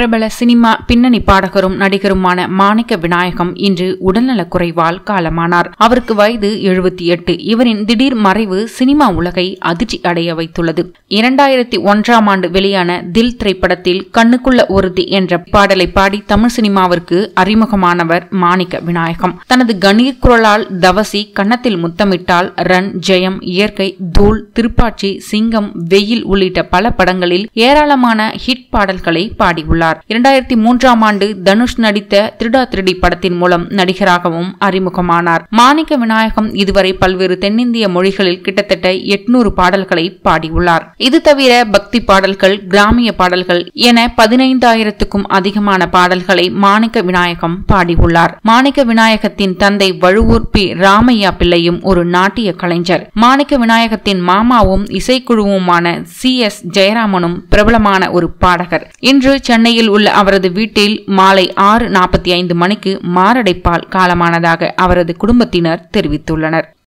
பிரபல சினிமா பின்னணி பாடகரும் நடிகருமான மாணிக்க விநாயகம் இன்று உடல்நலக் குறைவால் காலமானார் அவருக்கு வயது எழுபத்தி எட்டு இவரின் திடீர் மறைவு சினிமா உலகை அதிர்ச்சி அடைய வைத்துள்ளது இரண்டாயிரத்தி ஒன்றாம் ஆண்டு வெளியான தில் திரைப்படத்தில் கண்ணுக்குள்ள ஒருத்தி என்ற பாடலை பாடி தமிழ் சினிமாவிற்கு அறிமுகமானவர் மாணிக்க விநாயகம் தனது கணீர் குரலால் தவசி கன்னத்தில் முத்தமிட்டால் ரன் ஜெயம் இயற்கை தூள் திருப்பாச்சி சிங்கம் வெயில் உள்ளிட்ட பல படங்களில் ஏராளமான ஹிட் பாடல்களை பாடியுள்ளார் இரண்டாயிரத்தி மூன்றாம் ஆண்டு தனுஷ் நடித்த திருடா திருடி படத்தின் மூலம் நடிகராகவும் அறிமுகமானார் மாணிக்க விநாயகம் இதுவரை பல்வேறு தென்னிந்திய மொழிகளில் கிட்டத்தட்ட எட்நூறு பாடல்களை பாடியுள்ளார் இது தவிர பக்தி பாடல்கள் கிராமிய பாடல்கள் என பதினைந்தாயிரத்துக்கும் அதிகமான பாடல்களை மாணிக்க விநாயகம் பாடியுள்ளார் மாணிக்க விநாயகத்தின் தந்தை வழுவூர் பி ராமையா பிள்ளையும் ஒரு நாட்டிய கலைஞர் மாணிக்க விநாயகத்தின் மாமாவும் இசைக்குழுவுமான சி எஸ் ஜெயராமனும் பிரபலமான ஒரு பாடகர் இன்று சென்னையில் உள்ள அவரது வீட்டில் மாலை ஆறு நாற்பத்தி ஐந்து மணிக்கு மாரடைப்பால் காலமானதாக அவரது குடும்பத்தினர் தெரிவித்துள்ளனர்